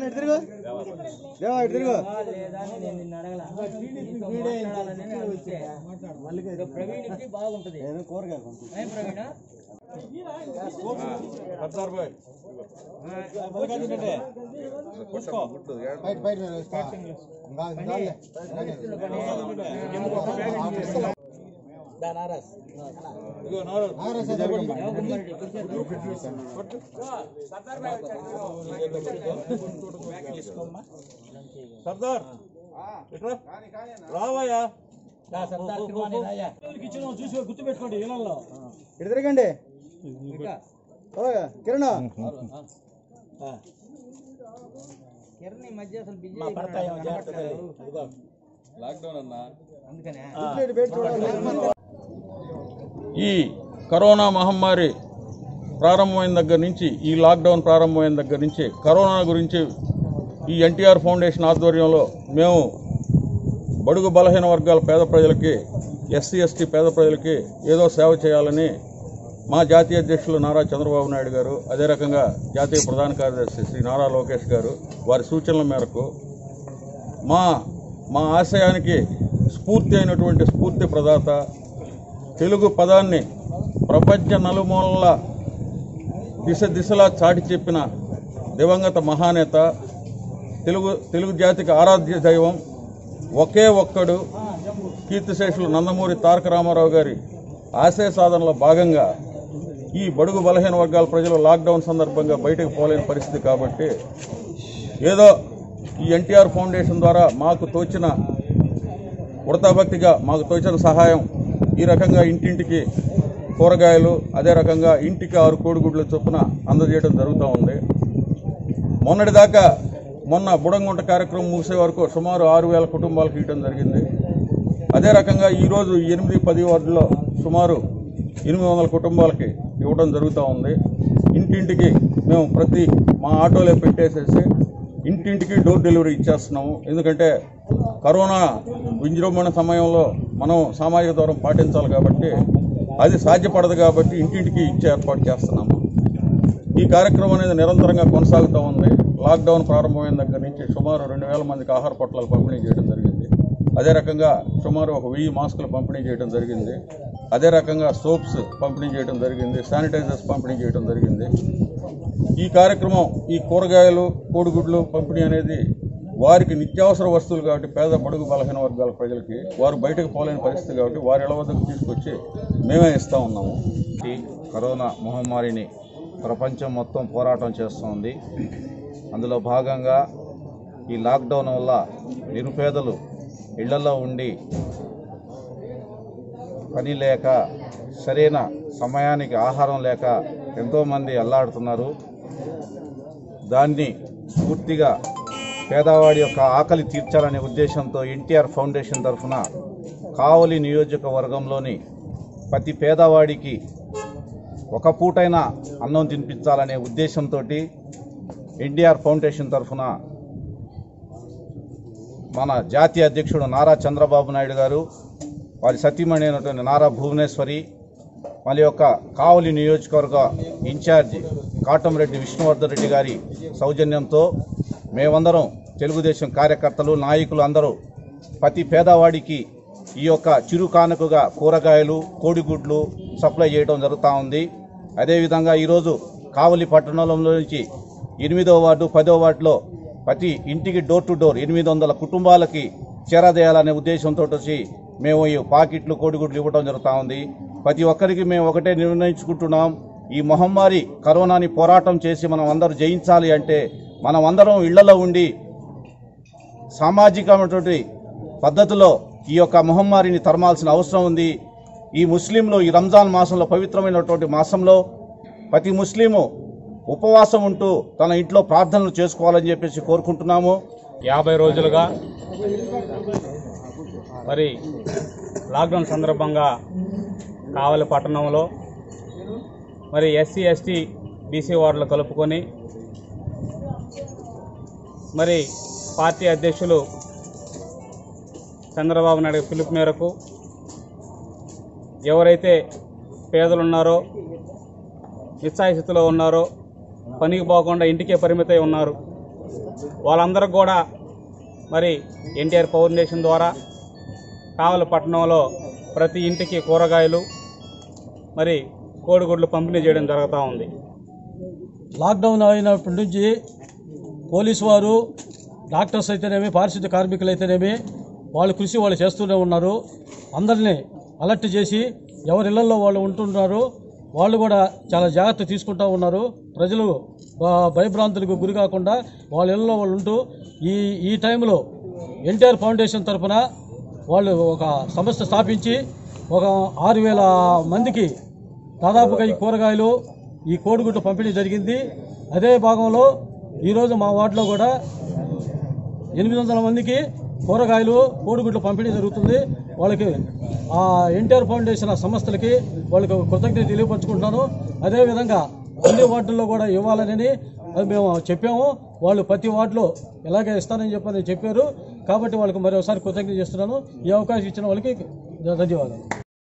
అన్న ఇటు తిరుగు దేవా ఇటు తిరుగు లేదా అని నేను నిన్ను అడగలా. నీతో మాట్లాడాలని నేను వచ్చే. ఇక ప్రవీణ్ ఇచ్చి బాగుంటది ఏదో కూరగాయ కొంచెం. ఏం ప్రవీణ బయట బయట మీరు వేసుకో. ఇంకా చాలులే. నాగరాజ్ సార్ చెప్పండి. సర్దార్ ఇట్రా రావయ్యా ఇటు తిరగండి ఓయ్, కిరణ్ కిరణ్ ఈ మధ్య అసలు బిజీ అందుకనే ఇటు ఇటు బయట చూడాలి ఈ కరోనా మహమ్మారి ప్రారంభమైన దగ్గర నుంచి ఈ లాక్డౌన్ ప్రారంభమైన దగ్గర నుంచి కరోనా గురించి ఈ ఎన్టీఆర్ ఫౌండేషన్ ఆధ్వర్యంలో మేము బడుగు బలహీన వర్గాల పేద ప్రజలకి ఎస్సీ ఎస్టీ పేద ప్రజలకి ఏదో సేవ చేయాలని మా జాతీయ అధ్యక్షులు నారా చంద్రబాబు నాయుడు గారు అదే రకంగా జాతీయ ప్రధాన కార్యదర్శి శ్రీ నారా లోకేష్ గారు వారి సూచనల మేరకు మా మా ఆశయానికి స్ఫూర్తి అయినటువంటి స్ఫూర్తి ప్రదాత తెలుగు పదాన్ని ప్రపంచ నలుమూలల దిశ దిశలా చాటి చెప్పిన దివంగత మహానేత తెలుగు తెలుగు జాతికి ఆరాధ్య దైవం ఒకే ఒక్కడు కీర్తిశేషులు నందమూరి తారక రామారావు గారి ఆశయ సాధనలో భాగంగా ఈ బడుగు బలహీన వర్గాల ప్రజలు లాక్డౌన్ సందర్భంగా బయటకు పోలేని పరిస్థితి కాబట్టి ఏదో ఈ ఎన్టీఆర్ ఫౌండేషన్ ద్వారా మాకు తోచిన ఉడతాభక్తిగా మాకు తోచిన సహాయం ఈ రకంగా ఇంటింటికి కూరగాయలు అదే రకంగా ఇంటికి ఆరు కోడిగుడ్ల చొప్పున అందజేయడం జరుగుతూ ఉంది మొన్నటిదాకా మొన్న బుడంగుంట కార్యక్రమం ముగిసే వరకు సుమారు ఆరు వేల కుటుంబాలకు ఇవ్వడం జరిగింది అదే రకంగా ఈరోజు ఎనిమిది పది వార్డుల్లో సుమారు ఎనిమిది వందల కుటుంబాలకి ఇవ్వడం జరుగుతూ ఉంది ఇంటింటికి మేము ప్రతి మా ఆటోలే పెట్టేసేసి ఇంటింటికి డోర్ డెలివరీ ఇచ్చేస్తున్నాము ఎందుకంటే కరోనా విజృంభణ సమయంలో మనం సామాజిక దూరం పాటించాలి కాబట్టి అది సాధ్యపడదు కాబట్టి ఇంటింటికి ఇచ్చే ఏర్పాటు చేస్తున్నాము ఈ కార్యక్రమం అనేది నిరంతరంగా కొనసాగుతూ ఉంది లాక్డౌన్ ప్రారంభమైన దగ్గర నుంచి సుమారు రెండు వేల మందికి ఆహార పొట్లాలు పంపిణీ చేయడం జరిగింది అదే రకంగా సుమారు ఒక వెయ్యి మాస్కులు పంపిణీ చేయడం జరిగింది అదే రకంగా సోప్స్ పంపిణీ చేయడం జరిగింది శానిటైజర్స్ పంపిణీ చేయడం జరిగింది ఈ కార్యక్రమం ఈ కూరగాయలు కోడిగుడ్లు పంపిణీ అనేది వారికి నిత్యావసర వస్తువులు కాబట్టి పేద బడుగు బలహీన వర్గాల ప్రజలకి వారు బయటకు పోలేని పరిస్థితి కాబట్టి వారి ఇళ్ల వద్దకు తీసుకొచ్చి మేమే ఇస్తా ఉన్నాము ఈ కరోనా మహమ్మారిని ప్రపంచం మొత్తం పోరాటం చేస్తోంది అందులో భాగంగా ఈ లాక్డౌన్ వల్ల నిరుపేదలు ఇళ్లలో ఉండి పని లేక సరైన సమయానికి ఆహారం లేక ఎంతోమంది అల్లాడుతున్నారు దాన్ని పూర్తిగా పేదవాడి యొక్క ఆకలి తీర్చాలనే ఉద్దేశంతో ఎన్టీఆర్ ఫౌండేషన్ తరఫున కావలి నియోజకవర్గంలోని ప్రతి పేదవాడికి ఒక పూటైనా అన్నం తినిపించాలనే ఉద్దేశంతో ఎన్టీఆర్ ఫౌండేషన్ తరఫున మన జాతీయ అధ్యక్షుడు నారా చంద్రబాబు నాయుడు గారు వారి సతీమణి అయినటువంటి నారా భువనేశ్వరి మన యొక్క కావలి నియోజకవర్గ ఇన్ఛార్జి కాటంరెడ్డి విష్ణువర్ధన్ రెడ్డి గారి సౌజన్యంతో మేమందరం తెలుగుదేశం కార్యకర్తలు నాయకులు అందరూ ప్రతి పేదవాడికి ఈ యొక్క చిరు కానుకగా కూరగాయలు కోడిగుడ్లు సప్లై చేయడం జరుగుతూ ఉంది అదేవిధంగా ఈరోజు కావలి పట్టణంలో నుంచి ఎనిమిదో వార్డు పదో వార్డులో ప్రతి ఇంటికి డోర్ టు డోర్ ఎనిమిది వందల కుటుంబాలకి చేరదేయాలనే ఉద్దేశంతో వచ్చి మేము ఈ పాకెట్లు కోడిగుడ్లు ఇవ్వడం జరుగుతూ ఉంది ప్రతి ఒక్కరికి మేము ఒకటే నిర్ణయించుకుంటున్నాం ఈ మహమ్మారి కరోనాని పోరాటం చేసి మనం అందరూ జయించాలి అంటే మనం అందరం ఇళ్లలో ఉండి సామాజికమైనటువంటి పద్ధతిలో ఈ యొక్క మహమ్మారిని తరమాల్సిన అవసరం ఉంది ఈ ముస్లింలు ఈ రంజాన్ మాసంలో పవిత్రమైనటువంటి మాసంలో ప్రతి ముస్లిము ఉపవాసం ఉంటూ తన ఇంట్లో ప్రార్థనలు చేసుకోవాలని చెప్పేసి కోరుకుంటున్నాము యాభై రోజులుగా మరి లాక్డౌన్ సందర్భంగా కావలి పట్టణంలో మరి ఎస్సీ ఎస్టీ బీసీ వార్డులు కలుపుకొని మరి పార్టీ అధ్యక్షులు చంద్రబాబు నాయుడు పిలుపు మేరకు ఎవరైతే పేదలు ఉన్నారో నిస్సాయ స్థితిలో ఉన్నారో పనికి పోకుండా ఇంటికే పరిమితమై ఉన్నారు వాళ్ళందరికి కూడా మరి ఎన్టీఆర్ ఫౌండేషన్ ద్వారా కావల పట్టణంలో ప్రతి ఇంటికి కూరగాయలు మరి కోడిగుడ్లు పంపిణీ చేయడం జరుగుతూ ఉంది లాక్డౌన్ అయినప్పటి నుంచి పోలీసు వారు డాక్టర్స్ అయితేనేమి పారిశుద్ధ్య కార్మికులు అయితేనేమి వాళ్ళ కృషి వాళ్ళు చేస్తూనే ఉన్నారు అందరినీ అలర్ట్ చేసి ఎవరి ఇళ్లలో వాళ్ళు ఉంటున్నారు వాళ్ళు కూడా చాలా జాగ్రత్త తీసుకుంటూ ఉన్నారు ప్రజలు భ- భయభ్రాంతులకు గురి కాకుండా వాళ్ళ ఇళ్లలో వాళ్ళు ఉంటూ ఈ ఈ టైంలో ఎన్టీఆర్ ఫౌండేషన్ తరఫున వాళ్ళు ఒక సంస్థ స్థాపించి ఒక ఆరు వేల మందికి దాదాపుగా ఈ కూరగాయలు ఈ కోడిగుడ్డు పంపిణీ జరిగింది అదే భాగంలో ఈరోజు మా వార్డులో కూడా ఎనిమిది వందల మందికి కూరగాయలు కోడిగుడ్లు పంపిణీ జరుగుతుంది వాళ్ళకి ఆ ఎన్టీఆర్ ఫౌండేషన్ ఆ సంస్థలకి వాళ్ళకి కృతజ్ఞత తెలియపరచుకుంటున్నాను అదేవిధంగా అన్ని వార్డుల్లో కూడా ఇవ్వాలని అది మేము చెప్పాము వాళ్ళు ప్రతి వార్డులో ఎలాగే ఇస్తానని చెప్పని చెప్పారు కాబట్టి వాళ్ళకి మరోసారి కృతజ్ఞత చేస్తున్నాను ఈ అవకాశం ఇచ్చిన వాళ్ళకి ధన్యవాదాలు